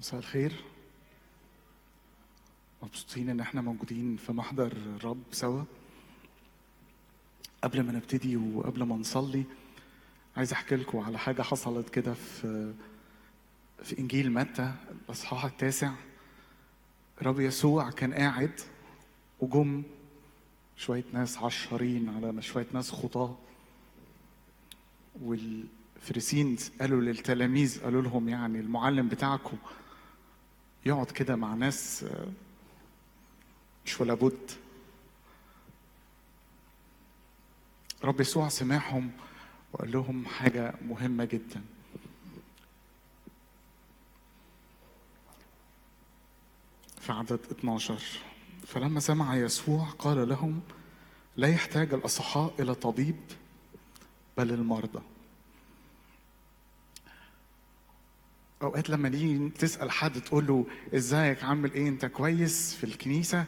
مساء الخير مبسوطين ان احنا موجودين في محضر الرب سوا قبل ما نبتدي وقبل ما نصلي عايز احكي لكم على حاجه حصلت كده في في انجيل متى الاصحاح التاسع رب يسوع كان قاعد وجم شويه ناس عشرين على شويه ناس خطاه والفريسين قالوا للتلاميذ قالوا لهم يعني المعلم بتاعكم يقعد كده مع ناس آه، مش ولا بد رب يسوع سمعهم وقال لهم حاجة مهمة جدا في عدد 12 فلما سمع يسوع قال لهم لا يحتاج الأصحاء إلى طبيب بل المرضى اوقات لما نيجي تسال حد تقول له ازيك عامل ايه انت كويس في الكنيسه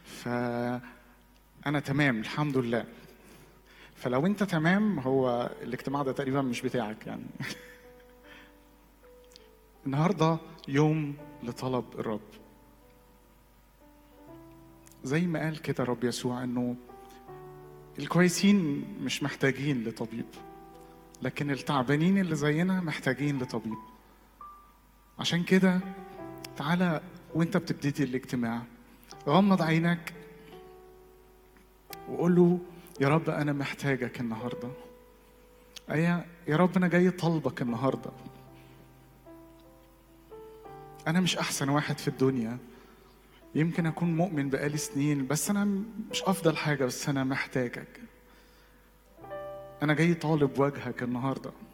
فانا تمام الحمد لله فلو انت تمام هو الاجتماع ده تقريبا مش بتاعك يعني النهارده يوم لطلب الرب زي ما قال كده رب يسوع انه الكويسين مش محتاجين لطبيب لكن التعبانين اللي زينا محتاجين لطبيب عشان كده تعالى وانت بتبتدي الاجتماع غمض عينك وقول له يا رب انا محتاجك النهارده ايا يا رب انا جاي طالبك النهارده انا مش احسن واحد في الدنيا يمكن اكون مؤمن بقالي سنين بس انا مش افضل حاجه بس انا محتاجك انا جاي طالب وجهك النهارده